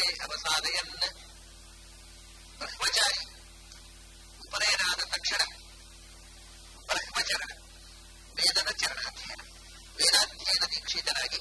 ಕುಲೆ ಅವಸಾದಯನ್ ಬ್ರಹ್ಮಚಾರಿ ಉಪನಯನಾದ ತಕ್ಷಣ ಬ್ರಹ್ಮಚರಣ ವೇದದ ಚರಣಾಧ್ಯಯನ ವೇದಾಧ್ಯಯನ ದೀಕ್ಷಿತನಾಗಿ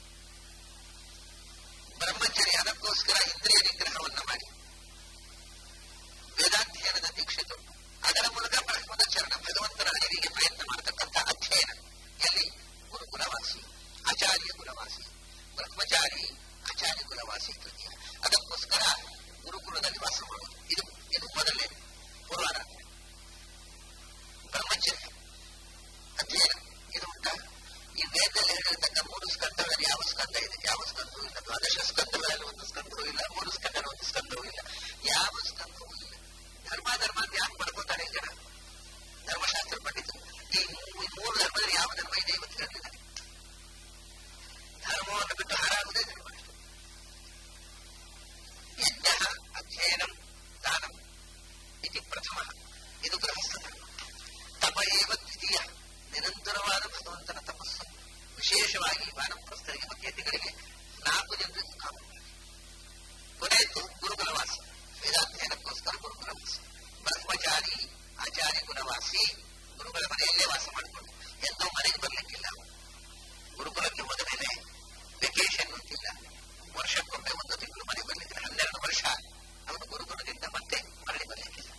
ಬ್ರಹ್ಮಚರ್ಯ ಅದಕ್ಕೋಸ್ಕರ ಇಂದ್ರಿಯ ನಿಗ್ರಹವನ್ನು ಮಾಡಿ ವೇದಾಧ್ಯಯನದ ದೀಕ್ಷೆ ತೊಟ್ಟು ಅದರ ಮೂಲಕ ಬ್ರಹ್ಮದ ಚರಣ ಭಗವಂತನ ಅರಿವಿಗೆ ಪ್ರಯತ್ನ ಮಾಡತಕ್ಕಂಥ ಅಧ್ಯಯನ ಎಲ್ಲಿ ಗುರುಕುಲವಾಸಿ ಆಚಾರ್ಯ ಕುಲವಾಸಿ ಬ್ರಹ್ಮಚಾರಿ ಆಚಾರ್ಯ ಕುಲವಾಸಿ ತೃತೀಯ ಅದಕ್ಕೋಸ್ಕರ ಗುರುಕುಲದಲ್ಲಿ ವಾಸ ಮಾಡುವುದು ಇದು ಇದು ಮೊದಲನೇ ಪೂರ್ವಾರಾಧನೆ ಬ್ರಹ್ಮಚರ್ಯ ಅಧ್ಯಯನ ಇದು ಉಂಟಾ ಈ ವೇದದಲ್ಲಿ ಹೇಳಿರ್ತಕ್ಕ ಮೂರು ಸ್ಕಂದಗಳಲ್ಲಿ ಯಾವ ಸ್ಕಂದ ಇದೆ ಯಾವ ಸ್ಕಂದವೂ ಇಲ್ಲ ದ್ವಾದಶ ಸ್ಕಂದಗಳಲ್ಲಿ ಒಂದು ಸ್ಕಂದವೂ ಇಲ್ಲ ಮೂರು ಸ್ಕಂದನ ಒಂದು ಸ್ಕಂದವೂ ಇಲ್ಲ ಯಾವ ಸ್ಕಂದವೂ ಇಲ್ಲ ಧರ್ಮ ಧರ್ಮ ಅಂತ ಯಾಕೆ ಮಾಡ್ಕೋತಾರೆ ಜನ ಧರ್ಮಶಾಸ್ತ್ರ ಪಂಡಿತರು ಈ ಮೂ- ಈ ಮೂರು ಧರ್ಮದಲ್ಲಿ ಯಾವ ಧರ್ಮ ಇದೆ ಇವತ್ತು ಹೇಳಿದ್ದಾರೆ ಧರ್ಮವನ್ನು ಬಿಟ್ಟು ಹಾರಾಡುವುದೇ ಧರ್ಮ ಅಷ್ಟೇ ಯಜ್ಞ ಅಧ್ಯಯನಂ ದಾನಂ ಇದು ಪ್ರಥಮ ಇದು ಗೃಹಸ್ಥ ಧರ್ಮ ತಪ ಏವ ದ್ವಿತೀಯ ನಿರಂತರವಾದ ಭಗವಂತನ ತಪಸ್ಸು ವಿಶೇಷವಾಗಿ ವಾನಪ್ರಸ್ಥರಿಗೆ ಮತ್ತು ಯತಿಗಳಿಗೆ ನಾಲ್ಕು ಜನರಿಗೆ ಕಾಮ ಕೊನೆಯದ್ದು ಗುರುಕುಲವಾಸ ವೇದಾಧ್ಯಯನಕ್ಕೋಸ್ಕರ ಗುರುಕುಲವಾಸ ಬ್ರಹ್ಮಚಾರಿ ಆಚಾರ್ಯ ಕುಲವಾಸಿ ಗುರುಗಳ ಮನೆಯಲ್ಲೇ ವಾಸ ಮಾಡಿಕೊಂಡು ಎಂದೋ ಮನೆಗೆ ಬರ್ಲಿಕ್ಕಿಲ್ಲ ಗುರುಕುಲಕ್ಕೆ ಹೋದ ಮೇಲೆ ವೆಕೇಶನ್ ಅಂತಿಲ್ಲ ವರ್ಷಕ್ಕೊಮ್ಮೆ ಒಂದು ತಿಂಗಳು ಮನೆಗೆ ಬರ್ಲಿಕ್ಕೆ ಹನ್ನೆರಡು ವರ್ಷ ಅವನು ಗುರುಕುಲದಿಂದ ಮತ್ತೆ ಮರಳಿ ಬರ್ಲಿಕ್ಕಿಲ್ಲ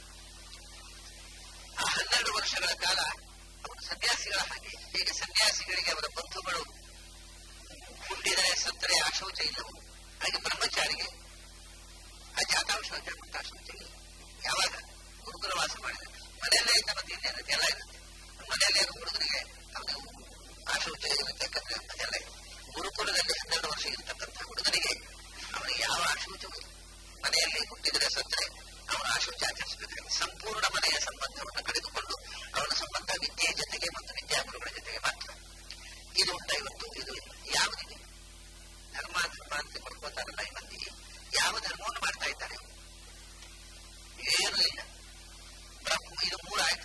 ಆ ಹನ್ನೆರಡು ವರ್ಷಗಳ ಕಾಲ ಅವನು ಸನ್ಯಾಸಿಗಳ ಹಾಗೆ ಹೇಗೆ ಸನ್ಯಾಸಿಗಳಿಗೆ ಅವರ ಬಂಧುಗಳು ಹುಟ್ಟಿದರೆ ಸತ್ತರೆ ಆಶೌಚ ಇಲ್ಲವು ಹಾಗೆ ಬ್ರಹ್ಮಚಾರಿಗೆ ಅಜಾತಾಂಶೌಚ ಆಶೌಚ ಇಲ್ಲ ಯಾವಾಗ ಗುರುಕುಲ ವಾಸ ಮಾಡಿದ ಮನೆಯಲ್ಲೇ ಇದ್ದ ಮತ್ತೆ ಇನ್ನೇನಕ್ಕೆ ಎಲ್ಲ ಇರುತ್ತೆ ಮನೆಯಲ್ಲೇ ಹುಡುಗನಿಗೆ ಅವನು ಆಶೌಚ ಇರುತ್ತೆ ಯಾಕಂದ್ರೆ ಅದೆಲ್ಲ ಇದೆ. ಗುರುಕುಲದಲ್ಲಿ ಹನ್ನೆರಡು ವರ್ಷ ಇರತಕ್ಕಂಥ ಹುಡುಗನಿಗೆ ಅವನಿಗೆ ಯಾವ ಆಶೌಚವೂ ಇಲ್ಲ ಮನೆಯಲ್ಲಿ ಹುಟ್ಟಿದರೆ ಸತ್ತರೆ ಅವನು ಆಶೌಚ ಆಚರಿಸಬೇಕಾಗಿದೆ ಸಂಪೂರ್ಣ ಮನೆಯ ಸಂಬಂಧವನ್ನು ಕಳೆದುಕೊಂಡು ಅವನ ಸಂಬಂಧ ವಿದ್ಯೆಯ ಜೊತೆಗೆ ಮತ್ತು ವಿದ್ಯಾಗುರುಗಳ ಜೊತೆಗೆ ಮಾತ್ರ ಇದು ಉಂಟ ಇವತ್ತು ಇದು ಇಲ್ಲ ಯಾವುದಿದೆ ಧರ್ಮ ಧರ್ಮ ಅಂತ ಕೊಡ್ಕೋತಾರಲ್ಲ ಈ ಮಂದಿಗೆ ಯಾವ ಧರ್ಮವನ್ನು ಮಾಡ್ತಾ ಇದ್ದಾರೆ ಏನೂ ಇಲ್ಲ ಬ್ರಹ್ಮ ಇದು ಮೂರಾಯ್ತು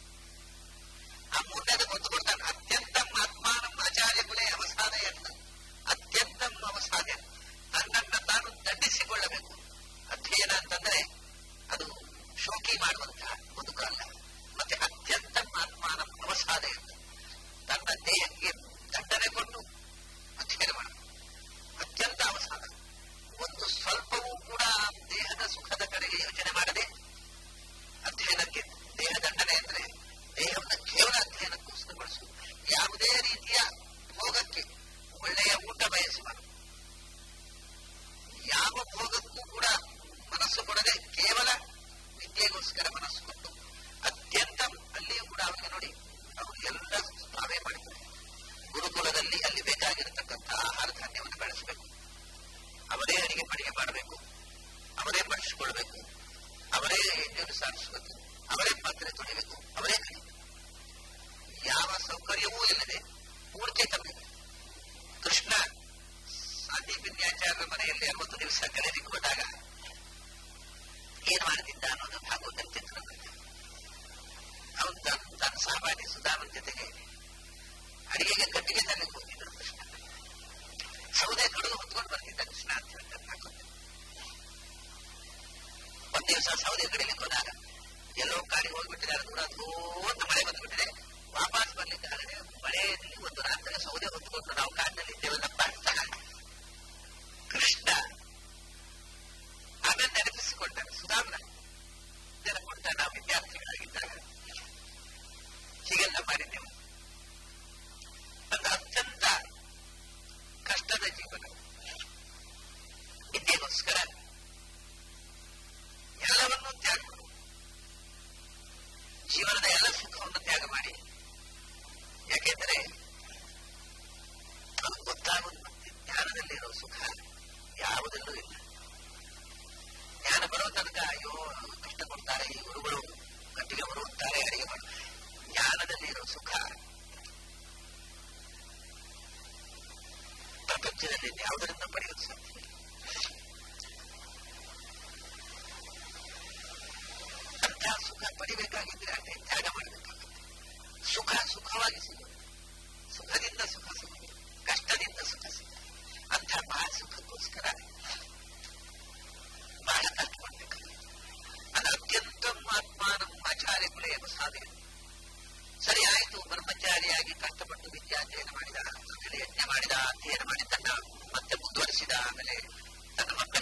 ಆ ಮೂರನೇದು ಗೊತ್ತು ಕೊಡ್ತಾನೆ ಅತ್ಯಂತ ಆತ್ಮಾನಂ ಆಚಾರ್ಯ ಕುಲೆ ಅವಸಾದೆಯನ್ನು ಅತ್ಯಂತ ಅವಸಾದ ತನ್ನನ್ನ ತಾನು ದಂಡಿಸಿಕೊಳ್ಳಬೇಕು ಅಧ್ಯಯನ ಅಂತಂದ್ರೆ ಅದು ಶೋಕಿ ಮಾಡುವಂತಹ ಬದುಕಲ್ಲ ಮತ್ತೆ ಅತ್ಯಂತ ಆತ್ಮಾನ ಅವಸಾದ ಎಂದು ತನ್ನ ದೇಹಕ್ಕೆ ದಂಡನೆ ಕೊಟ್ಟು ಅಧ್ಯಯನ ಮಾಡಬೇಕು ಅತ್ಯಂತ ಅವಸಾದ ಒಂದು ಸ್ವಲ್ಪವೂ ಕೂಡ ದೇಹದ ಸುಖದ ಕಡೆಗೆ ಯೋಚನೆ ಮಾಡದೆ ಅಧ್ಯಯನಕ್ಕೆ ದೇಹ ದಂಡನೆ ಅಂದ್ರೆ ದೇಹವನ್ನು ಕೇವಲ ಅಧ್ಯಯನಕ್ಕೋಸ್ಕರ ಬಳಸುವುದು ಯಾವುದೇ ರೀತಿಯ ಭೋಗಕ್ಕೆ ಒಳ್ಳೆಯ ಊಟ ಬಯಸುವರು ಯಾವ ಭೋಗಕ್ಕೂ ಕೂಡ ಮನಸ್ಸು ಕೊಡದೆ ಕೇವಲ ವಿದ್ಯೆಗೋಸ್ಕರ ಮನಸ್ಸು ಕೊಟ್ಟು ಅತ್ಯಂತ ಅಲ್ಲಿಯೂ ಕೂಡ ಅವನಿಗೆ ನೋಡಿ ಅವರು ಎಲ್ಲ ತಾವೇ ಮಾಡಿದ್ದಾರೆ ಗುರುಕುಲದಲ್ಲಿ ಅಲ್ಲಿ ಬೇಕಾಗಿರತಕ್ಕಂಥ ಆಹಾರ ಧಾನ್ಯವನ್ನು ಬೆಳೆಸಬೇಕು ಅವರೇ ಅಡಿಗೆ ಪಡಿಗೆ ಮಾಡಬೇಕು ಅವರೇ ಬಳಸಿಕೊಳ್ಬೇಕು ಅವರೇ ಎಣ್ಣೆಯನ್ನು ಸಾರಿಸಬೇಕು ಅವರೇ ಪಾತ್ರೆ ತೊಳಿಬೇಕು ಅವರೇ ಕಲಿಬೇಕು ಯಾವ ಸೌಕರ್ಯವೂ ಇಲ್ಲದೆ ಪೂರ್ತಿ ತಪ್ಪಿದೆ ಕೃಷ್ಣ ಸಾಂದೀಪಿನ್ಯಾಚಾರ್ಯರ ಮನೆಯಲ್ಲಿ ಅರವತ್ತು ದಿವಸ ಕಳೆದಿಕ್ಕೆ ಹೋದಾಗ ಏನ್ ಮಾಡ್ತಿದ್ದ ಅನ್ನೋದು ಭಾಗವತ ಚಿತ್ರ ಅವನು ತನ್ನ ತನ್ನ ಸಹಪಾಠಿ ಸುಧಾಮನ್ ಜೊತೆಗೆ ಅಡಿಗೆಗೆ ಕಟ್ಟಿಗೆ ತರಲಿಕ್ಕೆ ಹೋಗಿದ್ರು ಕೃಷ್ಣ ಸೌದೆ ಕಡಿದು ಹೊತ್ಕೊಂಡು ಬರ್ತಿದ್ದ ಕೃಷ್ಣ ಅಂತ ಹೇಳ್ತಾರೆ ಭಾಗವತ ಒಂದ್ ದಿವಸ ಸೌದೆ ಕಡಿಲಿಕ್ಕೆ ಹೋದಾಗ ಎಲ್ಲೋ ಕಾಡಿಗೆ ಹೋಗ್ಬಿಟ್ಟಿದ್ದಾರೆ ದೂರ ದೂರ ಮಳೆ ಬಂದ್ಬಿಟ್ಟಿದೆ ವಾಪಸ್ ಬರ್ಲಿಕ್ಕಾಗದೆ ಮಳೆಯಲ್ಲಿ ಒಂದು ರಾತ್ರಿ ಸೌದೆ ಹೊತ್ಕೊಂಡು ನಾವು ಕಾಡಿನಲ್ಲಿ ಇದ್ದೇವಲ್ಲಪ್ಪ ಅಂತ ಕೃಷ್ಣ ಆಮೇಲೆ ನೆನಪಿಸಿಕೊಳ್ತಾನೆ ಸುಧಾಮನ ನೆನಪುಂಟ ನಾವು ವಿದ್ಯಾರ್ಥಿಗಳಾಗಿದ್ದಾಗ ಹೀಗೆಲ್ಲ ಮಾಡಿದ್ದೆವು ಒಂದು ಅತ್ಯಂತ ಕಷ್ಟದ ಜೀವನ ವಿದ್ಯೆಗೋಸ್ಕರ ಎಲ್ಲವನ್ನೂ ತ್ಯಾಗ ಮಾಡು. ಜೀವನದ ಎಲ್ಲ ಸುಖವನ್ನು ತ್ಯಾಗ ಮಾಡಿ ಯಾಕೆಂದರೆ ಅದು ಗೊತ್ತಾಗುವುದು ಮತ್ತೆ ಜ್ಞಾನದಲ್ಲಿರೋ ಸುಖ ಯಾವುದಲ್ಲೂ ಇಲ್ಲ ಜ್ಞಾನ ಬರೋ ತನಕ ಅಯ್ಯೋ ಕಷ್ಟ ಕೊಡ್ತಾರೆ ಈ ಗುರುಗಳು ಕಟ್ಟಿಗೆ ಬರುತ್ತಾರೆ ಅಡಿಗೆ ಮಾಡು ಜ್ಞಾನದಲ್ಲಿರೋ ಸುಖ ಪ್ರಪಂಚದಲ್ಲಿ ಯಾವುದರಿಂದ ಪಡೆಯೋದು ಸಾಧ್ಯ ಇಲ್ಲ. ಅಂತಹ ಸುಖ ಪಡಿಬೇಕಾಗಿದ್ರೆ ಅದೇ ತ್ಯಾಗ ಮಾಡಬೇಕಾಗುತ್ತೆ ಸುಖ ಸುಖವಾಗಿ ಸಿಗೋದು ಸುಖದಿಂದ ಸುಖ ಸಿಗೋದು ಕಷ್ಟದಿಂದ ಸುಖ ಸಿಗೋದು ಅಂತಹ ಮಹಾ ಸುಖಕ್ಕೋಸ್ಕರ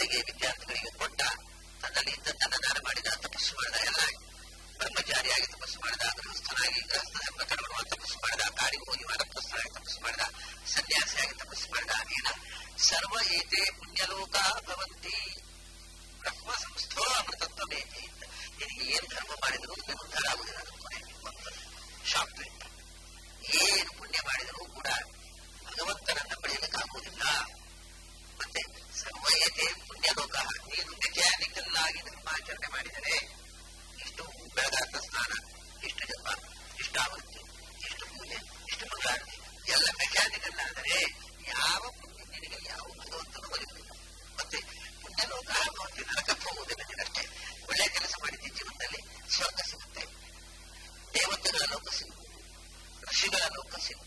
ಗುರುಗಳಿಗೆ ವಿದ್ಯಾರ್ಥಿಗಳಿಗೆ ಕೊಟ್ಟ ತನ್ನಲ್ಲಿ ಇದ್ದದ್ದನ್ನ ದಾನ ಮಾಡಿದ ತಪಸ್ಸು ಮಾಡಿದ ಎಲ್ಲ ಬ್ರಹ್ಮಚಾರಿಯಾಗಿ ತಪಸ್ಸು ಮಾಡಿದ ಗೃಹಸ್ಥನಾಗಿ ಗೃಹಸ್ಥ ಧರ್ಮ ಕರ್ಮಗಳನ್ನು ತಪಸ್ಸು ಮಾಡಿದ ಕಾಡಿಗೆ ಹೋಗಿ ವಾನಪ್ರಸ್ಥನಾಗಿ ತಪಸ್ಸು ಮಾಡಿದ ಸನ್ಯಾಸಿಯಾಗಿ ತಪಸ್ಸು ಮಾಡಿದ ಏನ ಸರ್ವ ಏತೆ ಪುಣ್ಯಲೋಕ ಭವಂತಿ ಬ್ರಹ್ಮ ಸಂಸ್ಥೋ ಅಮೃತತ್ವಮೇತಿ ನಿನಗೆ ಏನ್ ಧರ್ಮ ಮಾಡಿದ್ರು ನಿಮಗೆ ಉದ್ಧಾರ ಆಗುದಿಲ್ಲ ಅದು ಕೊನೆ ಒಂದು ಶಾಪ್ ಏನು ಪುಣ್ಯ ಮಾಡಿದರೂ ಕೂಡ ಭಗವಂತನನ್ನ ಪಡೆಯಲಿಕ್ಕಾಗುವುದಿಲ್ಲ ಮತ್ತೆ ಸರ್ವಯತೆ ಪುಣ್ಯಲೋಕ ನೀನು ಮೆಕ್ಯಾನಿಕಲ್ ಆಗಿ ಧರ್ಮಾಚರಣೆ ಮಾಡಿದರೆ ಇಷ್ಟು ಬೆಳಗಾದ ಸ್ನಾನ ಇಷ್ಟು ಜಪ ಇಷ್ಟು ಆವೃತ್ತಿ ಇಷ್ಟು ಪೂಜೆ ಇಷ್ಟು ಮಂಗಳಾರತಿ ಎಲ್ಲ ಮೆಕ್ಯಾನಿಕಲ್ ಆದರೆ ಯಾವ ಪುಣ್ಯ ನಿನಗೆ ಯಾವ ಭಗವಂತನ ಒಲಿಯುವುದಿಲ್ಲ ಮತ್ತೆ ಪುಣ್ಯಲೋಕ ಭವಂತಿ ನರಕಕ್ಕೆ ಹೋಗುವುದಿಲ್ಲ ನೀನಷ್ಟೇ ಒಳ್ಳೆ ಕೆಲಸ ಮಾಡಿದ್ದ ಜೀವನದಲ್ಲಿ ಸ್ವರ್ಗ ಸಿಗುತ್ತೆ ದೇವತೆಗಳ ಲೋಕ ಸಿಗುವುದು ಋಷಿಗಳ ಲೋಕ ಸಿಗುವುದು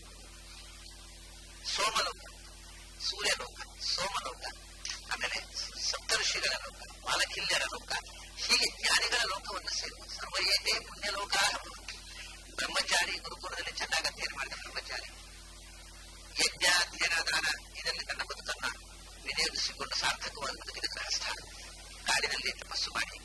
ಸೋಮಲೋಕ ಸೂರ್ಯಲೋಕ ಸೋಮಲೋಕ ಆಮೇಲೆ ಸಪ್ತಋಷಿಗಳ ಲೋಕ ಬಾಲಕಿಲ್ಯರ ಲೋಕ ಹೀಗೆ ಜ್ಞಾನಿಗಳ ಲೋಕವನ್ನು ಸೇರುವುದು ಸರ್ವಯೇತೆ ಪುಣ್ಯಲೋಕ ಬ್ರಹ್ಮಚಾರಿ ಗುರುಕುಲದಲ್ಲಿ ಚೆನ್ನಾಗಿ ಅಧ್ಯಯನ ಮಾಡಿದ ಬ್ರಹ್ಮಚಾರಿ ಯಜ್ಞ ಅಧ್ಯಯನ ದಾನ ಇದರಲ್ಲಿ ತನ್ನ ಬದುಕನ್ನ ವಿನಿಯೋಗಿಸಿಕೊಂಡು ಸಾರ್ಥಕವಾಗಿ ಬದುಕಿದ ಗೃಹಸ್ಥ ಕಾಡಿನಲ್ಲಿ ತಪಸ್ಸು ಮಾಡಿ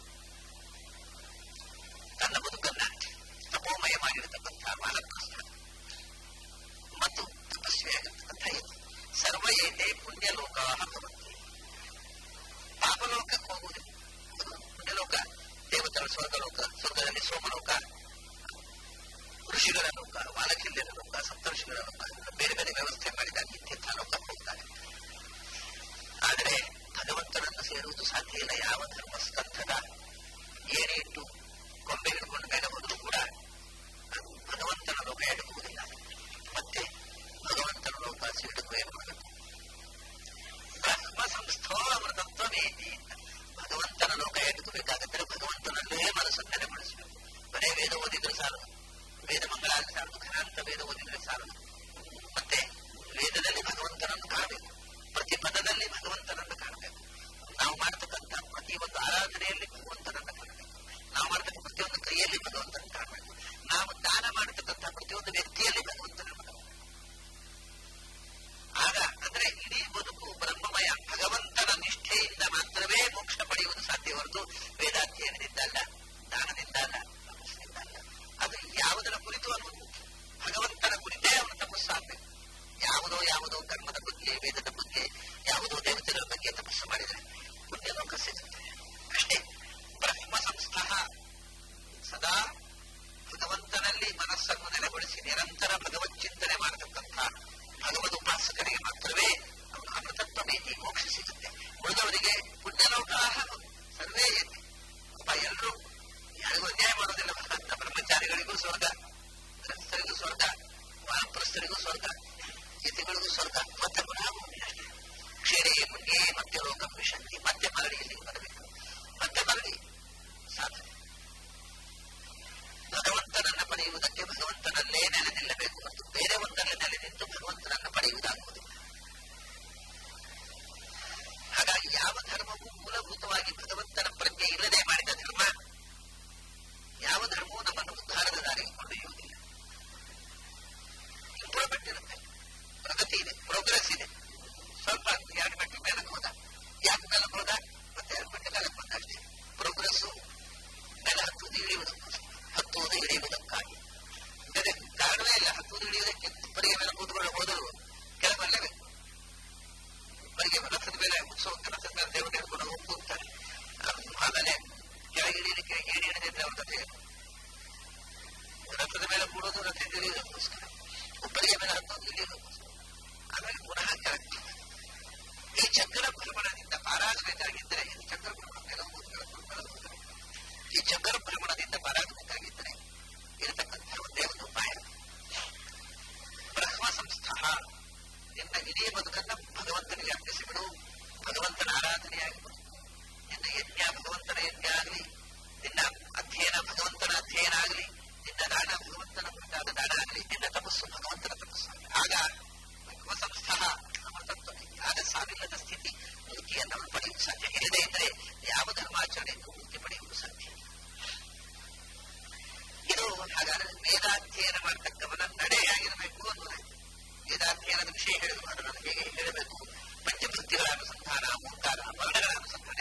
ತನ್ನ ಬದುಕನ್ನ ತಪೋಮಯ ಮಾಡಿರತಕ್ಕಂಥ ವಾನಪ್ರಸ್ಥ ಮತ್ತು ತಪಸ್ವಿಯಾಗಿರ್ತಕ್ಕಂಥ ಇದು ಸರ್ವಯೇತೆ ಪುಣ್ಯಲೋಕ ಭವಂತಿ ಪಾಪಲೋಕಕ್ಕೆ ಹೋಗುವುದಿಲ್ಲ ಪುಣ್ಯಲೋಕ ದೇವತೆಗಳ ಸ್ವರ್ಗಲೋಕ ಸ್ವರ್ಗದಲ್ಲಿ ಸೋಮಲೋಕ ಋಷಿಗಳ ಲೋಕ ವಾಲಕಿಲ್ಯರ ಲೋಕ ಸಪ್ತಋಷಿಗಳ ಲೋಕ ಬೇರೆ ಬೇರೆ ವ್ಯವಸ್ಥೆ ಮಾಡಿದಾಗ ಇತ್ಯರ್ಥ ಲೋಕಕ್ಕೆ ಹೋಗ್ತಾರೆ ಆದರೆ ಭಗವಂತನನ್ನು ಸೇರುವುದು ಸಾಧ್ಯ ಇಲ್ಲ ಯಾವ ಧರ್ಮಸ್ಕಂಧದ ಏನೇ ಇಟ್ಟು ಕೊಂಬೆ ಹಿಡ್ಕೊಂಡು ಮೇಲೆ ಹೋದರೂ ಕೂಡ ಅದು ಭಗವಂತನ ಲೋಕ ಎಡುಕುವುದಿಲ್ಲ ಮತ್ತೆ ಭಗವಂತನ ಲೋಕ ಸಿಡುಕು ಏನು ಮಾಡಬೇಕು ಬ್ರಹ್ಮ ಸಂಸ್ಥೋ ಅಮೃತತ್ವವೇತಿ ಭಗವಂತನ ಲೋಕ ಎಟುಕಬೇಕಾಗಿದ್ದರೆ ಭಗವಂತನಲ್ಲೇ ಮನಸ್ಸನ್ನು ನೆಲೆಗೊಳಿಸಬೇಕು ಬರೇ ವೇದ ಓದಿದ್ರೆ ಸಾಲದು ವೇದ ಮಂಗಳಾದ್ರೆ ಸಾಲದು ಘನಾಂತ ವೇದ ಓದಿದ್ರೆ ಸಾಲದು ಮತ್ತೆ ವೇದದಲ್ಲಿ ಭಗವಂತನನ್ನು ಕಾಣಬೇಕು ಪ್ರತಿ ಪದದಲ್ಲಿ ಭಗವಂತನನ್ನು ಕಾಣಬೇಕು ನಾವು ಮಾಡತಕ್ಕಂಥ ಪ್ರತಿಯೊಂದು ಆರಾಧನೆಯಲ್ಲಿ ಭಗವಂತನನ್ನು ಕಾಣಬೇಕು ನಾವು ಮಾಡತಕ್ಕ ಪ್ರತಿಯೊಂದು ಕ್ರಿಯೆಯಲ್ಲಿ ಭಗವಂತನ ಕಾಣಬೇಕು ನಾವು ದಾನ ಮಾಡತಕ್ಕಂಥ ಪ್ರತಿಯೊಂದು ವ್ಯಕ್ತಿಯಲ್ಲಿ ಭಗವಂತನನ್ನು ಕಾಣಬೇಕು ಆಗ ಅಂದ್ರೆ ಇಡೀ ಬದುಕು ಬ್ರಹ್ಮಮಯ ಭಗವಂತನ ನಿಷ್ಠೆಯಿಂದ ಮಾತ್ರವೇ ಮೋಕ್ಷ ಪಡೆಯುವುದು ಸಾಧ್ಯ ಹೊರತು ವೇದಾಧ್ಯಯನದಿಂದ ಅಲ್ಲ ದಾನದಿಂದ ಅಲ್ಲ ತಪಸ್ಸಿನಿಂದ ಅಲ್ಲ ಅದು ಯಾವುದರ ಕುರಿತು ಅನ್ನೋದು ಭಗವಂತನ ಕುರಿತೇ ಅವನು ತಪಸ್ಸಾಗಬೇಕು ಯಾವುದೋ ಯಾವುದೋ ಕರ್ಮದ ಬಗ್ಗೆ ವೇದದ ಬಗ್ಗೆ ಯಾವುದೋ ದೇವತೆಗಳ ಬಗ್ಗೆ ತಪಸ್ಸು ಮಾಡಿದರೆ ಪುಣ್ಯಲೋಕ ಸಿಗುತ್ತೆ ಅಷ್ಟೇ ಬ್ರಹ್ಮ ಸಂಸ್ಥಃ ಸದಾ ಭಗವಂತನಲ್ಲಿ ಮನಸ್ಸನ್ನು ನೆಲೆಗೊಳಿಸಿ ನಿರಂತರ ಭಗವತ್ ಚಿಂತನೆ ಮಾಡತಕ್ಕಂಥ ಭಗವದ್ ಉಪಾಸಕರಿಗೆ ಮಾತ್ರವೇ ಅವನು ಅಮೃತತ್ವ ನೀತಿ ಮೋಕ್ಷ ಸಿಗುತ್ತೆ ಉಳಿದವರಿಗೆ ಪುಣ್ಯಲೋಕ ಸರ್ವೇ ಏತಿ ಅಪ್ಪ ಎಲ್ಲರೂ ಯಾರಿಗೂ ಅನ್ಯಾಯ ಮಾಡೋದಿಲ್ಲ ಭಗವಂತ ಬ್ರಹ್ಮಚಾರಿಗಳಿಗೂ ಸ್ವರ್ಗ ಗೃಹಸ್ಥರಿಗೂ ಸ್ವರ್ಗ ವಾನಪ್ರಸ್ಥರಿಗೂ ಸ್ವರ್ಗ ಯತಿಗಳಿಗೂ ಸ್ವರ್ಗ ಮತ್ತೆ ಪುನಃ ಭೂಮಿ ಅಷ್ಟೇ ಕ್ಷೀರೇ ಪುಣ್ಯೇ ಮತ್ತೆ ಲೋಕ ವಿಶಂತಿ ಮತ್ತೆ ಮರಳಿ ಇಲ್ಲಿಗೆ ಬರಬೇಕು ಮತ್ತೆ ಮರಳಿ ಸಾಧನೆ ಭಗವಂತನನ್ನ ಪಡೆಯುವುದಕ್ಕೆ ಭಗವಂತನಲ್ಲೇ ನೆಲೆ ನಿಲ್ಲಬೇಕು ಮತ್ತು ಬೇರೆ ಒಂದರಲ್ಲಿ ನೆಲೆ ನಿಂತು ಭಗವಂತನನ್ನ ಪಡೆಯುವುದಾಗುವುದಿಲ್ಲ ಹಾಗಾಗಿ ಯಾವ ಧರ್ಮವೂ ಮೂಲಭೂತವಾಗಿ ಭಗವಂತನ ಪ್ರಜ್ಞೆ ಇಲ್ಲದೆ ಮಾಡಿದ ಧರ್ಮ ಯಾವ ಧರ್ಮವೂ ನಮ್ಮನ್ನು ಉದ್ಧಾರದ ದಾರಿಗೆ ಕೊಂಡೊಯ್ಯುವುದಿಲ್ಲ ಇಂಪ್ರೂವ್ಮೆಂಟ್ ಇರುತ್ತೆ ಪ್ರಗತಿ ಇದೆ ಪ್ರೋಗ್ರೆಸ್ ಇದೆ ಸ್ವಲ್ಪ ಎರಡು ಮೆಟ್ಟು ಮೇಲಕ್ಕೆ ಹೋದ ಯಾಕೆ ಮೇಲಕ್ಕೆ ಹೋದ ಮತ್ತೆ ಎರಡು ಮೆಟ್ಟು ಮೇಲಕ್ಕೆ ಬಂದ ಅಷ್ಟೇ ಪ್ರೋಗ್ರೆಸ್ ಮೇಲೆ ಹತ್ತುವುದು ಇಳಿಯುವುದಕ್ಕೋಸ್ಕರ ಹತ್ತುವುದು ಇಳಿಯುವುದಕ್ಕಾಗಿ ಬೇರೆ ಕಾರಣವೇ ಇಲ್ಲ ಹತ್ತುವುದು ಇಳಿಯುವುದಕ್ಕೆ ಬರಿಗೆ ಮೇಲೆ ಕೂತ್ಕೊಂಡು ಹೋದರು ಕೆಳಗೆ ಬರಿಗೆ ರಥದ ಮೇಲೆ ಉತ್ಸವಕ್ಕೆ ರಥದ ಮೇಲೆ ದೇವರು ಹಿಡ್ಕೊಂಡು ಹೋಗಿ ಕೂಗ್ತಾರೆ ಆಮೇಲೆ ಕೆಳಗೆ ಇಳಿಯಲಿಕ್ಕೆ ಏಣಿ ಹಿಡಿದಿದ್ರೆ ಅವ್ರ ಕಥೆ ರಥದ ಮೇಲೆ ಕೂಡೋದು ರಥ ಇಳಿಯೋದಕ್ಕೋಸ್ಕರ ಒಬ್ಬರಿಗೆ ಮೇಲೆ ಹತ್ತೋದು ಇಳಿಯೋದಕ್ಕೋಸ್ಕರ ಆಮೇಲೆ ಪುನಃ ಕೆಳಗೆ ಈ ಚಕ್ರ ಭ್ರಮಣದಿಂದ ಪಾರಾಗಬೇಕಾಗಿದ್ದರೆ ಈ ಚಕ್ರ ಭ್ರಮಣ ಮೇಲೆ ಹೋಗುವುದು ಕೆಳಗೆ ಈ ಚಕ್ರ ಭ್ರಮಣದಿಂದ ಪಾರಾಗಬೇಕಾಗಿದ್ದರೆ ಇರತಕ್ಕಂಥ ಒಂದೇ ಒಂದು ಉಪಾಯ ಬ್ರಹ್ಮ ಸಂಸ್ಥಃ ನಿನ್ನ ಇಡೀ ಬದುಕನ್ನ ಭಗವಂತನಿಗೆ ಅರ್ಪಿಸಿಬಿಡು ಭಗವಂತನ ಆರಾಧನೆಯಾಗಿ ಬದುಕು ನಿನ್ನ ಯಜ್ಞ ಭಗವಂತನ ಯಜ್ಞ ಆಗಲಿ ನಿನ್ನ ಅಧ್ಯಯನ ಭಗವಂತನ ಅಧ್ಯಯನ ಆಗಲಿ ನಿನ್ನ ದಾನ ಭಗವಂತನ ಕುರಿತಾದ ದಾನ ಆಗಲಿ ನಿನ್ನ ತಪಸ್ಸು ಭಗವಂತನ ತಪಸ್ಸು ಆಗಲಿ ಆಗ ಬ್ರಹ್ಮ ಸಂಸ್ಥಃ ಅಮೃತತ್ವ ಆಗ ಸಾವಿಲ್ಲದ ಸ್ಥಿತಿ ಮುಕ್ತಿಯನ್ನು ಅವನು ಪಡೆಯುವುದು ಸಾಧ್ಯ ಇಲ್ಲದೇ ಇದ್ದರೆ ಯಾವ ಧರ್ಮಾಚರಣೆಯನ್ನು ಮುಕ್ತಿ ಪಡೆಯುವುದು ಸಾಧ್ಯ ಇದು ಹಾಗಾದ್ರೆ ವೇದಾಧ್ಯಯನ ಮಾಡತಕ್ಕವನ ನಡೆಯಾಗಿರಬೇಕು ಅನ್ನೋದಾಯ್ತು ವೇದಾಧ್ಯಯನದ ವಿಷಯ ಹೇಳಿದ್ರು ಅದನ್ನು ಹೇಗೆ ಹೇಳಬೇಕು ಪಂಚಭಕ್ತಿಗಳ ಅನುಸಂಧಾನ ಮುಂತಾದ ವರ್ಣಗಳ ಅನುಸಂಧಾನ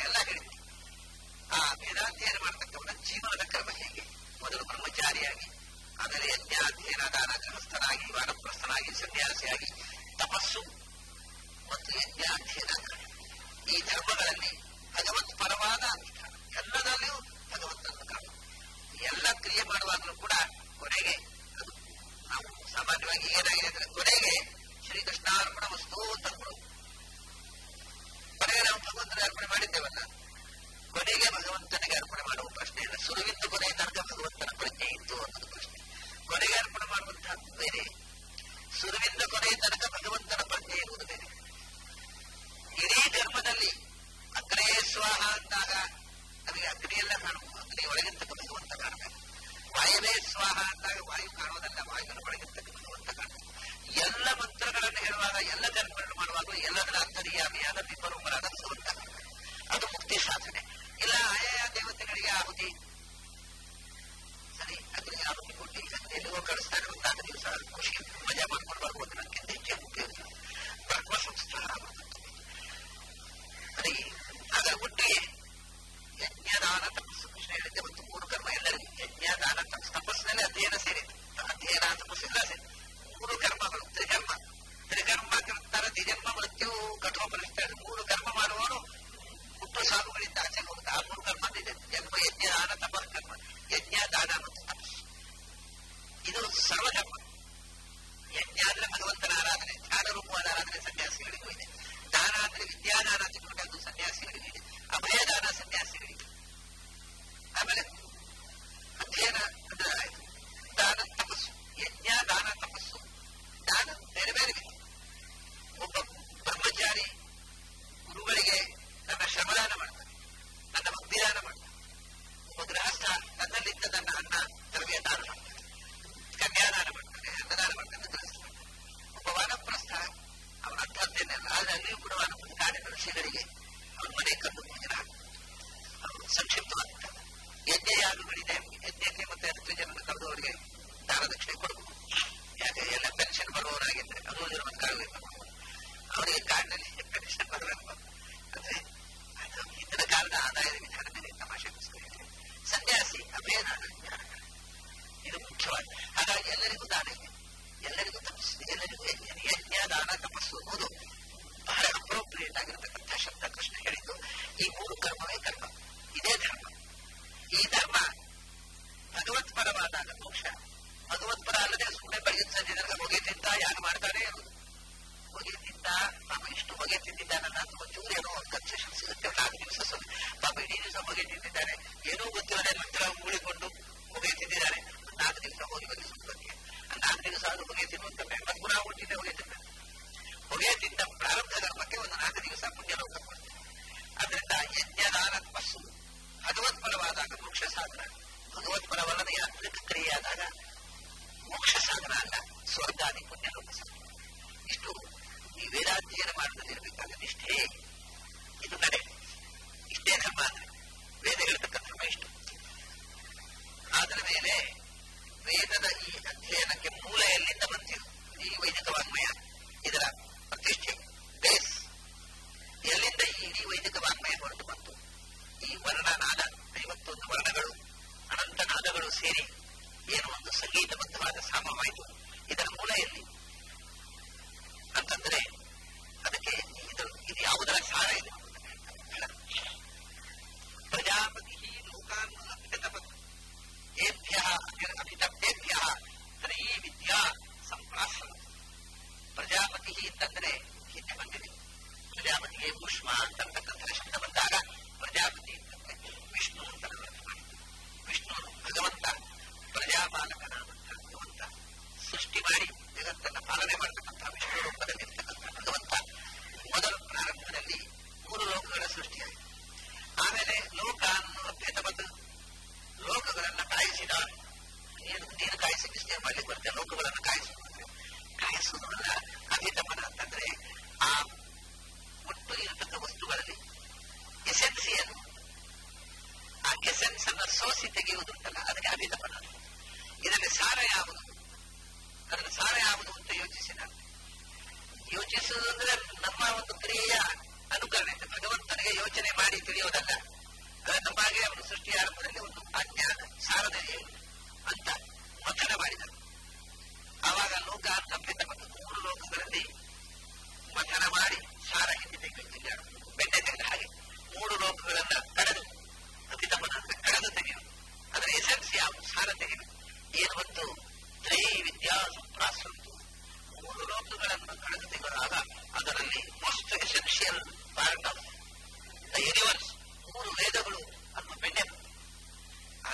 ಹೇಳಿದ್ರೆ ಸುರುವಿಂದ ಕೊನೆಯ ತನಕ ಭಗವಂತನ ಪ್ರಜ್ಞೆ ಇತ್ತು ಅನ್ನೋದು ಪ್ರಶ್ನೆ ಕೊನೆಗೆ ಅರ್ಪಣೆ ಮಾಡುವಂತಹದ್ದು ಬೇರೆ ಸುರುವಿಂದ ಕೊನೆಯ ತನಕ ಭಗವಂತನ ಪ್ರಜ್ಞೆ ಇರುವುದು ಬೇರೆ ಇಡೀ ಧರ್ಮದಲ್ಲಿ ಅಗ್ರೇ ಸ್ವಾಹ ಅಂದಾಗ ನಮಗೆ ಅಗ್ನಿಯೆಲ್ಲ ಕಾಣಬಹುದು ಅಗ್ನಿ ಒಳಗಿರ್ತಕ್ಕ ಭಗವಂತ ಕಾಣಬೇಕು ವಾಯುವೇ ಸ್ವಾಹ ಅಂದಾಗ ವಾಯು ಕಾಣೋದಲ್ಲ ವಾಯುವಿನ ಒಳಗಿರ್ತಕ್ಕ ಭಗವಂತ ಕಾಣಬೇಕು ಎಲ್ಲ ಮಂತ್ರಗಳನ್ನು ಹೇಳುವಾಗ ಎಲ್ಲ ಕರ್ಮಗಳನ್ನು ಮಾಡುವಾಗ ಎಲ್ಲದರ ಅಂತರ್ಯಾಮಿಯಾದ ವಿಪರೂಪರಾದ ಭಗವಂತ ಅದು ಮುಕ್ತಿ ಸಾಧನೆ ಇಲ್ಲ ಆಯಾ ದೇವತೆಗಳಿಗೆ ಆಹುತಿ ಸರಿ ಅಗ್ನಿಗೆ ಆಹುತಿ ಕೊಟ್ಟು ಈಗ ಎಲ್ಲಿಗೋ ಕಳಿಸ್ತಾರೆ ಒಂದು ನಾಲ್ಕು ದಿವಸ ಖುಷಿ ಮಜಾ ಮಾಡ್ಕೊಂಡು ಬರ್ಬೋದು ನನಗಿಂತ ಹೆಚ್ಚು ಉಪಯೋಗ ಬ್ರಹ್ಮ ಸಂಸ್ಕಾರ ಅದೇ ಅದರ ಒಟ್ಟಿಗೆ ಯಜ್ಞ ದಾನ ತಪಸ್ಸು ಕೃಷ್ಣ ಹೇಳಿದ್ದೆ ಮತ್ತು ಮೂರು ಕರ್ಮ ಎಲ್ಲರಿಗೂ ಯಜ್ಞ ದಾನ ತಪಸ್ಸು ತಪಸ್ಸಿನಲ್ಲಿ ಅಧ್ಯಯನ ಸೇರಿದೆ ಅಧ್ಯಯನ ತಪಸ್ಸು ಎಲ್ಲ ಸೇರಿ ಮೂರು ಕರ್ಮಗಳು ತ್ರಿಕರ್ಮ ತ್ರಿಕರ್ಮ ಕರ್ತರ ತ್ರಿಜನ್ಮ ಮೃತ್ಯು ಕಠೋಪರಿಸ್ತಾರೆ ಮೂರು ಕರ್ಮ ಮಾಡುವವನು ಹುಟ್ಟು ಸಾಗುಗಳಿಂದ ಆಚೆ ಹೋಗುತ್ತೆ ಆ ಮೂರು ಕರ್ಮ ಇದೆ ಜನ್ಮ ಯಜ್ಞ ದಾನ ತಪಸ್ ಕರ್ಮ ಯಜ್ಞ ದಾನ ಮತ್ತು ತಪಸ್ಸು ಇದು ಸರ್ವಕರ್ಮ ಯಜ್ಞ ಅಂದ್ರೆ ಭಗವಂತನ ಆರಾಧನೆ ಧ್ಯಾನ ರೂಪವಾದ ಆರಾಧನೆ ಸನ್ಯಾಸಿಗಳಿಗೂ ಇದೆ ದಾನ ಅಂದ್ರೆ ವಿದ್ಯಾದಾನ ತಿಳ್ಕೊಂಡೆ ಅದು ಸನ್ಯಾಸಿಗಳಿಗೂ ಇದೆ ಅಭಯದಾನ ಸನ್ಯಾಸಿಗಳಿಗೆ ಆಮೇಲೆ ಅಧ್ಯಯನ ಅಂದ್ರೆ ದಾನ ತಪಸ್ಸು ಯಜ್ಞ ದಾನ ತಪಸ್ಸು ದಾನ ಬೇರೆ ಬೇರೆ ಇದೆ ಒಬ್ಬ ಬ್ರಹ್ಮಚಾರಿ ಗುರುಗಳಿಗೆ ತನ್ನ ಶ್ರಮದಾನ ಮಾಡ್ತಾನೆ ತನ್ನ ಭಕ್ತಿದಾನ ಮಾಡ್ತಾನೆ ಒಬ್ಬ ಗೃಹಸ್ಥ ತನ್ನಲ್ಲಿದ್ದ ತನ್ನ ಅನ್ನ ದ್ರವ್ಯ ದಾನ ಮಾಡ್ತಾನೆ ಕನ್ಯಾದಾನ ಮಾಡ್ತಾನೆ ಅನ್ನದಾನ ಮಾಡ್ತಾನೆ ಗೃಹಸ್ಥ ಒಬ್ಬ ವಾನಪ್ರಸ್ಥ ಅವನ ಅಂಥದ್ದೇನೆಲ್ಲ ಆದ್ರೆ ಅಲ್ಲಿಯೂ ಕೂಡ ವಾನಪ್ರಸ್ಥ ಕಾಡಿನ ಋಷಿಗಳಿಗೆ ಅವನ ಮನೆ ಕಂಡು ಭೋಜನ ಅವರು ಸಂಕ್ಷಿಪ್ತವಾಗ್ತದೆ ಯಜ್ಞ ಯಾಗಗಳಿದೆ ಯಜ್ಞಕ್ಕೆ ಮತ್ತೆ ಹತ್ತು ಜನರನ್ನು ಕರೆದವರಿಗೆ ದಾನ ದಕ್ಷಿಣೆ ಕೊಡಬಹುದು ಯಾಕೆ ಎಲ್ಲ ಪೆನ್ಷನ್ ಬರುವವರಾಗಿದ್ರೆ ಅದು ಒಂದು ಕಾಡಬೇಕು ಅವರಿಗೆ ಕಾಡಿನಲ್ಲಿ ಪೆನ್ಷನ್ ಬರಬೇಕು ಅಂದ್ರೆ ಅದು ಹಿಂದಿನ ಕಾಲದ ಆದಾಯದ ವಿಧಾನ ಮೇಲೆ ತಮಾಷೆಗೋಸ್ಕರ ಇದೆ ಸನ್ಯಾಸಿ ಅಭಯದಾನ ಜ್ಞಾನಗಳು ಇದು ಮುಖ್ಯವಾದ ಹಾಗಾಗಿ ಎಲ್ಲರಿಗೂ ದಾನ ಇದೆ ಎಲ್ಲರಿಗೂ ತಪಸ್ಸು ಎಲ್ಲರಿಗೂ ಯಜ್ಞ ಯಜ್ಞ ದಾನ ತಪಸ್ಸು ಅನ್ನೋದು ಬಹಳ ಅಪ್ರೋಪ್ರಿಯೇಟ್ ಆಗಿರತಕ್ಕಂಥ ಶಬ್ದ ಕೃಷ್ಣ ಹೇಳಿದ್ದು ಈ ಮೂರು ಕರ್ಮವೇ ಕರ್ಮ ಇದೇ ಧರ್ಮ ಈ ಧರ್ಮ ಭಗವತ್ಪರವಾದಾಗ ಮೋಕ್ಷ ಭಗವತ್ಪರ ಅಲ್ಲದೆ ಸುಮ್ಮನೆ ಬೆಳಗಿನ ಸಂಜೆ ನನಗೆ ಹೊಗೆ ತಿಂತ ಯಾರು ಮಾಡ್ತಾನೆ ಇರೋದು ಹೊಗೆ ತಿಂತ ಪಾಪ ಇಷ್ಟು ಹೊಗೆ ತಿಂದಿದ್ದಾನಲ್ಲ ಅಥವಾ ಚೂರು ಏನೋ ಒಂದು ಕನ್ಸೆಷನ್ ಸಿಗುತ್ತೆ ನಾಲ್ಕು ದಿವಸ ಸ್ವಲ್ಪ ಪಾಪ ಇಡೀ ದಿವಸ ಹೊಗೆ ತಿಂದಿದ್ದಾನೆ ಏನೋ ಗೊತ್ತಿಲ್ಲದೆ ನಂತರ ಉಳಿಕೊಂಡು ಹೊಗೆ ತಿಂದಿದ್ದಾನೆ ನಾಲ್ಕು ದಿವಸ ಹೋಗಿ ಬಂದು ಸುಮ್ಮನೆ ನಾಲ್ಕು ದಿವಸ ಅದು ಹೊಗೆ ತಿನ್ನುವಂತ ಮತ್ತೆ ಪುನಃ ಹುಟ್ಟಿದ್ದೆ ಹೊಗೆ ತಿಂದ ಹೊಗೆ ತಿಂದ ಪ್ರಾರಂಭ ಧರ್ಮಕ್ಕೆ ಒಂದು ನಾಲ್ಕು ದಿವಸ ಪುಣ್ಯ ಲೋಕ ಕೊಡ್ತದೆ ಅದರಿಂದ ಯಜ್ಞ ದಾನ ತಪಸ್ಸು ಭಗವತ್ಪರವಾದಾಗ ಮೋಕ್ಷ ಸಾಧನ ಭಗವತ್ಪರವಲ್ಲದ ಯಾಂತ್ರಿಕ ಕ್ರಿಯೆಯಾದಾಗ ಮೋಕ್ಷ ಸಾಧನ ಅಲ್ಲ ಸ್ವರ್ಗಾದಿ ಪುಣ್ಯ ಲೋಕ ಸಾಧನ ಇಷ್ಟು ಈ ವೇದಾಧ್ಯಯನ ಮಾಡಲಿರಬೇಕಾದ ನಿಷ್ಠೆ ಇದು ನಡೆ ಇಷ್ಟೇ ಧರ್ಮ ಅಂದ್ರೆ ವೇದ ಹೇಳ್ತಕ್ಕ ಧರ್ಮ ಇಷ್ಟು ಅದರ ಮೇಲೆ ವೇದದ ಈ ಅಧ್ಯಯನಕ್ಕೆ ಮೂಲ ಎಲ್ಲಿಂದ ಬಂತಿರು ಈ ವೈದಿಕ ವಾಗ್ಮಯ ಇದರ ಪ್ರತಿಷ್ಠೆ ಬೇಸ್ ಎಲ್ಲಿಂದ ಈ ಇಡೀ ವೈದಿಕ ವಾಗ್ಮಯ ಹೊರಟು ಬಂತು ಈ ವರ್ಣನಾದ ಐವತ್ತೊಂದು ವರ್ಣಗಳು ಅನಂತ ನಾದಗಳು ಸೇರಿ ಏನು ಒಂದು ಸಂಗೀತಬದ್ಧವಾದ ಸಾಮವಾಯಿತು ಇದರ ಮೂಲ ಎಲ್ಲಿ ಅಂತಂದ್ರೆ ಅದಕ್ಕೆ ಇದು ಇದು ಯಾವುದರ ಸಾರ ಇದೆ ಪ್ರಜಾಪತಿ ಲೋಕಾನ್ ಅಭಿತಪತ್ ಏಭ್ಯ ಅಭಿತಪ್ತೇಭ್ಯ ತ್ರಯೀ ವಿದ್ಯಾ ಸಂಪ್ರಾಸನ ಪ್ರಜಾಪತಿ ಅಂತಂದ್ರೆ ಹಿಂದೆ ಬಂದಿದೆ ಪ್ರಜಾಪತಿಗೆ ಭೂಷ್ಮ ಅಂತಕ್ಕಂಥ ಶಬ್ದ ಬಂದಾಗ ಪ್ರಜಾಪತಿ ಅಂತಂದ್ರೆ ವಿಷ್ಣು ಅಂತ ಅರ್ಥ ಮಾಡಿದ್ದು ವಿಷ್ಣು ಭಗವಂತ ಪ್ರಜಾಪಾಲಕನಾದಂಥ ಭಗವಂತ ಸೃಷ್ಟಿ ಮಾಡಿ ಜಗತ್ತನ್ನ ಪಾಲನೆ ಮಾಡತಕ್ಕಂಥ ವಿಷ್ಣು ರೂಪದಲ್ಲಿರ್ತಕ್ಕಂಥ ಭಗವಂತ ಮೊದಲು ಪ್ರಾರಂಭದಲ್ಲಿ ಮೂರು ಲೋಕಗಳ ಸೃಷ್ಟಿಯಾಯಿತು ಆಮೇಲೆ ಲೋಕ ಅನ್ನೋ ಅಭ್ಯತ ಬಂದು ಲೋಕಗಳನ್ನ ಕಾಯಿಸಿದ ನೀನು ನೀನು ಕಾಯಿಸಿ ಬಿಸಿನೀರು ಮಾಡ್ಲಿಕ್ಕೆ ಬರುತ್ತೆ ಲೋಕಗಳನ್ನು ಕಾಯಿಸುವುದಂದ್ರೆ ಕಾಯಿಸುವುದಲ್ಲ ಅಭಿತಪನ ಅಂತಂದ್ರೆ ಆ ಒಟ್ಟು ಇರತಕ್ಕ ವಸ್ತುಗಳಲ್ಲಿ ಎಸೆನ್ಸ್ ಏನು ಆ ಎಸೆನ್ಸ್ ಅನ್ನ ಸೋಸಿ ತೆಗೆಯುವುದುಂಟಲ್ಲ ಅದಕ್ಕೆ ಅಭಿತಪನ ಇದರಲ್ಲಿ ಸಾರ ಯಾವುದು ಅದರ ಸಾರ ಯಾವುದು ಅಂತ ಯೋಚಿಸಿ ನಾನು ಯೋಚಿಸುವುದು ಅಂದ್ರೆ ನಮ್ಮ ಒಂದು ಕ್ರಿಯೆಯ ಅನುಕರಣೆ ಭಗವಂತನಿಗೆ ಯೋಚನೆ ಮಾಡಿ ತಿಳಿಯೋದಲ್ಲ ಅದರ ನಮ್ಮಾಗೆ ಅವನು ಸೃಷ್ಟಿಯ ಆರಂಭದಲ್ಲಿ ಒಂದು ಅಜ್ಞಾನ ಸಾರದ ಅಂತ ಮಥನ ಮಾಡಿದರು ಆವಾಗ ಲೋಕ ಅಭ್ಯತ ಮತ್ತು ಮೂರು ಲೋಕಗಳಲ್ಲಿ ಮಥನ ಮಾಡಿ ಸಾರ ಹಿಂದೆ ತೆಗೆಯುತ್ತಿಲ್ಲ ಬೆಣ್ಣೆ ತೆಗೆದ ಹಾಗೆ ಮೂರು ಲೋಕಗಳನ್ನ ಕಳೆದು ಅಭಿತಪನ ಅಂತ ಕಳೆದು ತೆಗೆಯುವುದು ಅದರ ಎಸೆನ್ಸ್ ಯಾವುದು ಸಾರ ತೆಗೆಯುವುದು ಏನು ಬಂತು ತ್ರೈ ವಿದ್ಯಾ ಸಂಪ್ರಾಸಂತು ಮೂರು ಲೋಕಗಳನ್ನು ಕಳೆದು ತೆಗೆದಾಗ ಅದರಲ್ಲಿ most essential part of the universe ಮೂರು ವೇದಗಳು ಅನ್ನೋ ಬೆಣ್ಣೆ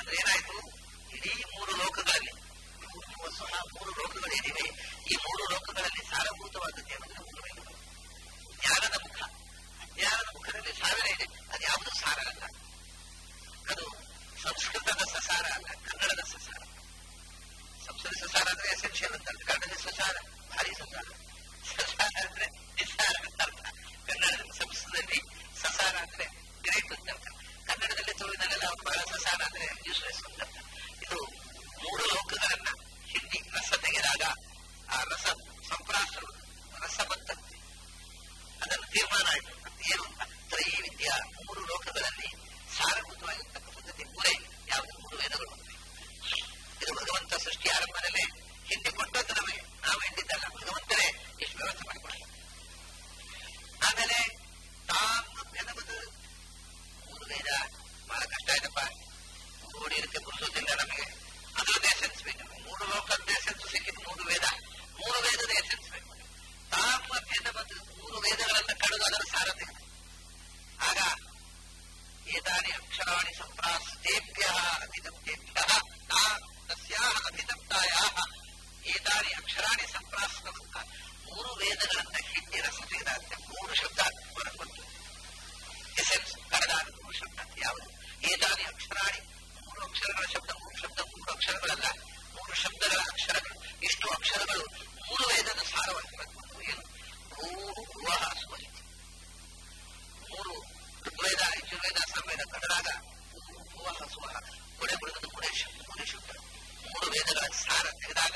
ಅಲ್ಲ ಅದು ಸಂಸ್ಕೃತದ ಸಸಾರ ಅಲ್ಲ ಕನ್ನಡದ ಸಸಾರ ಸಂಸ್ಕೃತ ಸಸಾರ ಅಂದ್ರೆ ಎಸೆನ್ಷಿಯಲ್ ಅಂತ ಅರ್ಥ ಕನ್ನಡದ ಸಸಾರ ಭಾರಿ ಸಸಾರ ಸಸಾರ ಅಂದ್ರೆ ನಿಸ್ಸಾರ ಅಂತ ಅರ್ಥ ಕನ್ನಡದ ಸಂಸ್ಕೃತದಲ್ಲಿ ಸಸಾರ ಅಂದ್ರೆ ಗ್ರೇಟ್ ಅಂತ ಅರ್ಥ ಕನ್ನಡದಲ್ಲಿ ತುಳುವಿನಲ್ಲೆಲ್ಲ ಬಹಳ ಸಸಾರ ಅಂದ್ರೆ ಯೂಸ್ಲೆಸ್ ಅಂತ ಅರ್ಥ ಇದು ಮೂರು ಲೋಕಗಳನ್ನ ಹಿಂಡಿ ರಸ ತೆಗೆದಾಗ ಆ ರಸ ಸಂಪ್ರಾಸರು ರಸ ಬಂತಂತೆ ಅದನ್ನು ತೀರ್ಮಾನ ಆಯಿತು ಏನು ಅಂತ ತ್ರೈ ವಿದ್ಯಾ ಮೂರು ಲೋಕಗಳಲ್ಲಿ ಸಾರಭೂತವಾಗಿರ್ತಕ್ಕಂಥದ್ದು ಮೂರೇ ಯಾವುದು ಮೂರು ವೇದಗಳು ಇದು ಭಗವಂತ ಸೃಷ್ಟಿ ಆರಂಭದಲ್ಲೇ ಹಿಂದೆ ಕೊಟ್ಟದ್ದು ನಮಗೆ ನಾವು ಹಿಂದಿದ್ದಲ್ಲ ಭಗವಂತನೇ ಇಷ್ಟು ವ್ಯವಸ್ಥೆ ಮಾಡಿಕೊಡ ಆಮೇಲೆ ತಾಮ ಬೆನಬದು ಮೂರು ವೇದ ಬಹಳ ಕಷ್ಟ ಆಯ್ತಪ್ಪ ಓಡಿಯಕ್ಕೆ ಪುರುಸೋದಿಲ್ಲ ನಮಗೆ ಅದರದ್ದೇ ಎಸೆನ್ಸ್ ಬೇಕು ಮೂರು ಲೋಕದ ಎಸೆನ್ಸ್ ಸಿಕ್ಕಿದ್ದು ಮೂರು ವೇದ ಮೂರು ವೇದದ ಎಸೆನ್ಸ್ ಬೇಕು ತಾಮ ಬೆನಬದು ಮೂರು ವೇದಗಳನ್ನು ಕಳೆದು ಅದರ ಸಾರ ತೆಗೆದು ಆಗ ಏತಾನಿ ಅಕ್ಷರಾಣಿ ಸಂಪ್ರಾಸ್ತೇಭ್ಯ ಅಭಿತಪ್ತೇಭ್ಯ ತಸ್ಯಾಹ ಅಭಿತಪ್ತಾಯಾಹ ಏತಾನಿ ಅಕ್ಷರಾಣಿ ಸಂಪ್ರಾಸ್ತವಂತ ಮೂರು ವೇದಗಳನ್ನ ಹಿಂದಿ ರಸ ತೆಗೆದಂತೆ ಮೂರು ಶಬ್ದ ಹೊರಗೆ ಬಂತು ಎಸೆನ್ಸ್ ಕಳೆದಾಗ ಮೂರು ಶಬ್ದ ಯಾವುದು ಏತಾನಿ ಅಕ್ಷರಾಣಿ ಮೂರು ಅಕ್ಷರಗಳ ಶಬ್ದ ಮೂರು ಶಬ್ದ ಮೂರು ಅಕ್ಷರಗಳಲ್ಲ ಮೂರು ಶಬ್ದಗಳ ಅಕ್ಷರಗಳು ಇಷ್ಟು ಅಕ್ಷರಗಳು ಮೂರು ವೇದದ ಸಾರವಾಗಿ ಬಂತು ಏನು ಭೂ ಭುವಃ ಸ್ವರಿತಿ ಮೂರು ಋಗ್ವೇದ ಯಜುರ್ವೇದ ಸಂವೇದ ಕಡಲಾಗ ಭುವಃ ಸ್ವಹ ಕೊಡೆ ಬುಡದ ಮೂರೇ ಶಬ್ದ ಮೂರೇ ಶಬ್ದ ಮೂರು ವೇದಗಳ ಸಾರ ತೆಗೆದಾಗ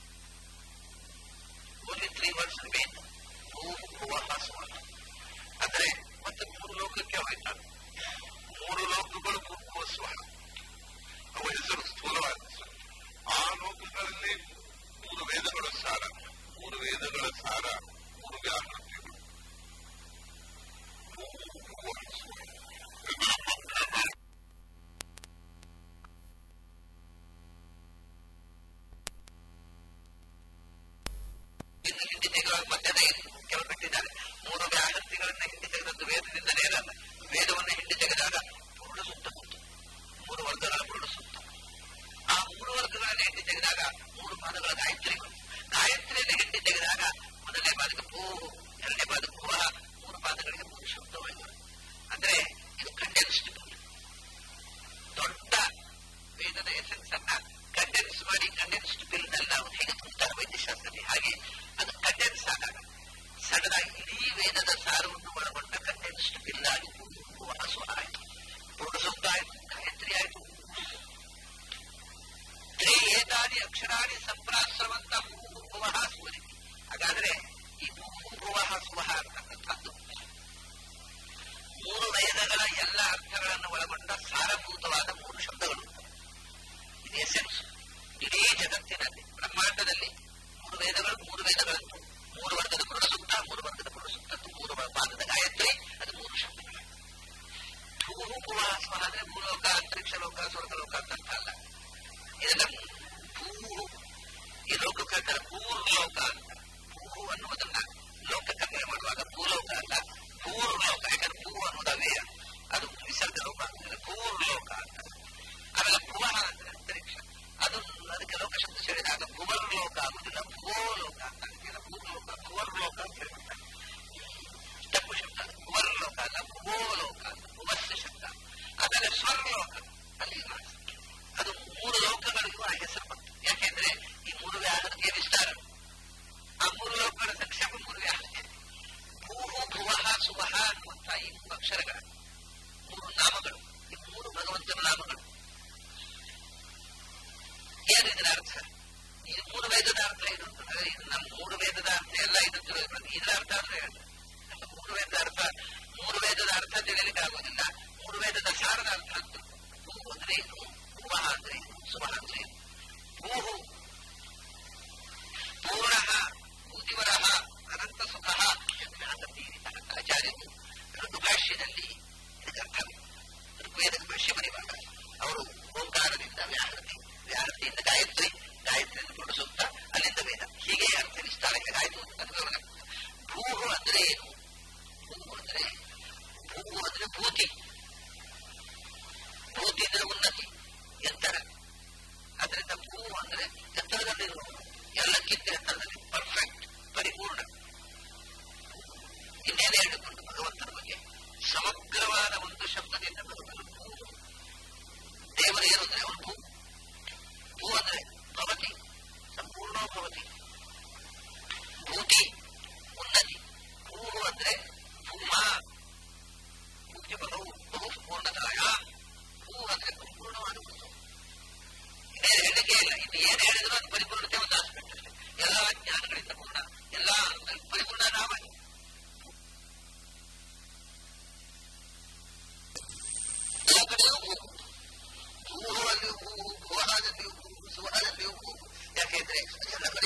ಓನ್ಲಿ ತ್ರೀ ವರ್ಡ್ಸ್ ರಿಮೇನ್ ಭೂ ಭುವಃ ಸ್ವಹ ಅಂದ್ರೆ ಮತ್ತೆ ಮೂರು ಲೋಕಕ್ಕೆ ಹೋಯ್ತು ಮೂರು ಲೋಕಗಳು ಭೂ ಸ್ವಹ ಅವ ಹೆಸರು ಸ್ಥೂಲವಾದ ಹೆಸರು. ಆ ಲೋಕಗಳಲ್ಲಿ ಮೂರು ವೇದಗಳ ಸಾರ ಮೂರು ವೇದಗಳ ಸಾರ ಮೂರು ವ್ಯಾಹೃತಿಗಳು ಇನ್ನು ಹಿಂದೆ ತೆಗೆಯುವಾಗ ಮತ್ತೆ ಅದೇ ಕೆಲವು ಬಿಟ್ಟಿದ್ದಾರೆ ಮೂರು ವ್ಯಾಹೃತಿಗಳನ್ನ ಹಿಂದೆ ತೆಗೆದದ್ದು ವೇದದಿಂದಲೇ ಇರಲ್ಲ ವೇದವನ್ನು ಹಿಂದೆ ತೆಗೆದಾಗ ಪೂರ್ಣ ಸೂಕ್ತ ಬಂತು ಮೂರು ವರ್ಗಗಳ ಪೂರ್ಣ ಸೂಕ್ತ ಆ ಮೂರು ವರ್ಗಗಳನ್ನ ಹಿಂದೆ ತೆಗೆದಾಗ ಮೂರು ಪಾದಗಳ ಗಾಯತ್ರಿ ಬಂತು ಗಾಯತ್ರಿಯನ್ನು ಹಿಂದೆ ತೆಗೆದಾಗ ಮೊದಲನೇ ಪಾದಕ್ಕೆ ಭೂ ಎರಡನೇ ಪಾದಕ್ಕೆ ಭುವ ಮೂರು ಪಾದಗಳಿಗೆ ಮೂರು ಶಬ್ದವಾಗಿ ಅಂದ್ರೆ ಇದು ಕಂಡೆನ್ಸ್ಡ್ ದೊಡ್ಡ ವೇದದ ಎಸೆನ್ಸ್ ಅನ್ನ ಕಂಡೆನ್ಸ್ ಮಾಡಿ ಕಂಡೆನ್ಸ್ಡ್ ಬಿಲ್ ನಲ್ಲಿ ನಾವು ಹೇಗೆ ತುಂಬ್ತಾರೆ ವೈದ್ಯಶಾಸ್ತ್ರದಲ್ಲಿ ಹಾಗೆ ಅದು ಕಂಡೆನ್ಸ್ ಆದಾಗ ಸಣ್ಣದಾಗಿ ಇಡೀ ವೇದದ ಸಾರವನ್ನು ಒಳಗೊಂಡ ಕಂಡೆನ್ಸ್ಡ್ ಬಿಲ್ ಆಗಿ ಹಸು ಆಯಿತು ಪೂರ್ಣ ಶಬ್ದ ಆಯಿತು ಗಾಯತ್ರಿ ಆಯಿತು ತ್ರೇ ಏತಾನಿ ಅಕ್ಷರಾಣಿ ಸಂಪ್ರಾಸ್ರವಂತ ಭೂಭುವಃ ಸ್ಮರಿತಿ ಹಾಗಾದ್ರೆ ಈ ಭೂಭುವಃ ಸುವಹ ಅಂತಕ್ಕಂಥದ್ದು ಮೂರು ವೇದಗಳ ಎಲ್ಲ ಅರ್ಥಗಳನ್ನು ಒಳಗೊಂಡ ಸಾರಭೂತವಾದ ಮೂರು ಶಬ್ದಗಳು ಇದು ಎಸೆನ್ಸ್ ಇಡೀ ಜಗತ್ತಿನಲ್ಲಿ ಬ್ರಹ್ಮಾಂಡದಲ್ಲಿ ಮೂರು ವೇದಗಳು ಮೂರು ವೇದಗಳನ್ನು ಮೂರು ವರ್ಗದ ಪುರುಷ ಸೂಕ್ತ ಮೂರು ವರ್ಗದ ಪುರುಷ ಸೂಕ್ತ ಮೂರು ಪಾದದ ಗಾಯತ್ರಿ ಅದು ಮೂರು ಶಬ್ದಗಳು ಭೂಭುವ ಸ್ವಹ ಅಂದ್ರೆ ಭೂಲೋಕ ಅಂತರಿಕ್ಷ ಲೋಕ ಸ್ವರ್ಗಲೋಕ ಅಂತ ಅರ್ಥ ಅಲ್ಲ ಇದನ್ನ ಭೂ ಈ ಲೋಕಕ್ಕೆ ಹೇಳ್ತಾರೆ ಭೂರ್ಲೋಕ ಅಂತ ಭೂ ಅನ್ನುವುದನ್ನ ಲೋಕ ಕನ್ವಯ ಮಾಡುವಾಗ ಭೂಲೋಕ ಅಲ್ಲ ಭೂರ್ಲೋಕ ಯಾಕಂದ್ರೆ ಭೂ ಅನ್ನೋದು ಅವ್ಯಯ ಅದು ವಿಸರ್ಗ ಲೋಕ ಅಂದ್ರೆ ಭೂರ್ಲೋಕ ಅಂತ ಆಮೇಲೆ ಭುವನ ಅಂದ್ರೆ ಅಂತರಿಕ್ಷ ಅದು ಅದಕ್ಕೆ ಲೋಕ ಶಬ್ದ ಸೇರಿದಾಗ ಭುವರ್ಲೋಕ ಆಗುದಿಲ್ಲ ಭೂಲೋಕ ಅಂತ ಅದಕ್ಕೆ ಭೂಲೋಕ ಭುವರ್ಲೋಕ ಅಂತ ಹೇಳ್ತಾರೆ ತಪ್ಪು ಶಬ್ದ ಅದು. ಭುವರ್ಲೋಕ ಅಲ್ಲ ಭೂಲೋಕ ಅಂತ ಭುವಸ್ಯ ಶಬ್ದ ಆಮೇಲೆ ಸ್ವರ್ಲೋಕ ಅಲ್ಲಿ ಮಾತ್ರ. ಅದು ಮೂರು ಲೋಕಗಳಿಗೂ ಆ ಹೆಸರು ಬಂತು ಯಾಕೆಂದ್ರೆ ಈ ಮೂರು ವ್ಯಾಹೃತಿಯ ವಿಸ್ತಾರ ಆ ಮೂರು ಲೋಕಗಳ ಸಂಕ್ಷೇಪ ಮೂರು ವ್ಯಾಹೃತಿ ಭೂಹು ಭುವಃ ಸುವಹ ಅನ್ನುವಂಥ ಈ ಮೂರು ಅಕ್ಷರಗಳ ಮೂರು ನಾಮಗಳು ಈ ಮೂರು ಭಗವಂತನ ನಾಮಗಳು ಏನು ಇದರ ಅರ್ಥ ಇದು ಮೂರು ವೇದದ ಅರ್ಥ ಇದು ಅಂದ್ರೆ ಇದು ನಮ್ಮ ಮೂರು ವೇದದ ಅರ್ಥ ಎಲ್ಲ ಇದು ತಿಳಿದು ಇದರ ಅರ್ಥ ಅಂದ್ರೆ ಮೂರು ವೇದದ ಅರ್ಥ ಮೂರು ವೇದದ ಅರ್ಥ ತಿಳಿಯಲಿಕ್ಕೆ ಆಗುವುದಿಲ್ಲ ಮೂರು ವೇದದ ಸಾರದ ಅರ್ಥ ಅಂತ ಭೂ ಅಂದ್ರೆ ಏನು ಭುವಃ ಅಂದ್ರೆ ಏನು ಸುವಹ ಅಂದ್ರೆ ಏನು ಭೂಹು ಪೂರ್ಣ ಭೂತಿವರಃ ಅನಂತ ಸುಖಃ ಜ್ಞಾತತೀರಿತಃ ಆಚಾರ್ಯರು ಋತುಭಾಷ್ಯದಲ್ಲಿ ಇದಕ್ಕೆ ಅರ್ಥ ಋಗ್ವೇದಕ್ಕೆ ಭಾಷ್ಯ ಬರೆಯುವಾಗ ಅವರು ಓಂಕಾರದಿಂದ ವ್ಯಾಹೃತಿ ವ್ಯಾಹೃತಿಯಿಂದ ಗಾಯತ್ರಿ ಗಾಯತ್ರಿಯಿಂದ ಪುರುಷ ಸೂಕ್ತ ಅಲ್ಲಿಂದ ವೇದ ಹೀಗೆ ಅರ್ಥ ವಿಸ್ತಾರಕ್ಕೆ ಆಯಿತು ಅಂತ ಗಮನ ಭೂಹು ಅಂದ್ರೆ ಏನು ಭೂ ಅಂದ್ರೆ ಭೂ ಅಂದ್ರೆ ಭೂತಿ ಭೂತಿ ಅಂದ್ರೆ ಉನ್ನತಿ ಎತ್ತರ ಅದರಿಂದ ಭೂ ಅಂದ್ರೆ ಎತ್ತರದಲ್ಲಿರುವ ಎಲ್ಲಕ್ಕಿಂತ ಎತ್ತರದಲ್ಲಿ ಪರ್ಫೆಕ್ಟ್ ಪರಿಪೂರ್ಣ ಇನ್ನೇನು ಹೇಳಿಕೊಂಡು ಭಗವಂತನ ಬಗ್ಗೆ ಸಮಗ್ರವಾದ ಒಂದು ಶಬ್ದದಿಂದ ಭಗವಂತ ಕುತೂಹಲದಲ್ಲಿಯೂ ಹೋಗು ಯಾಕೆಂದ್ರೆ ಅದೆಲ್ಲ ಕಡೆ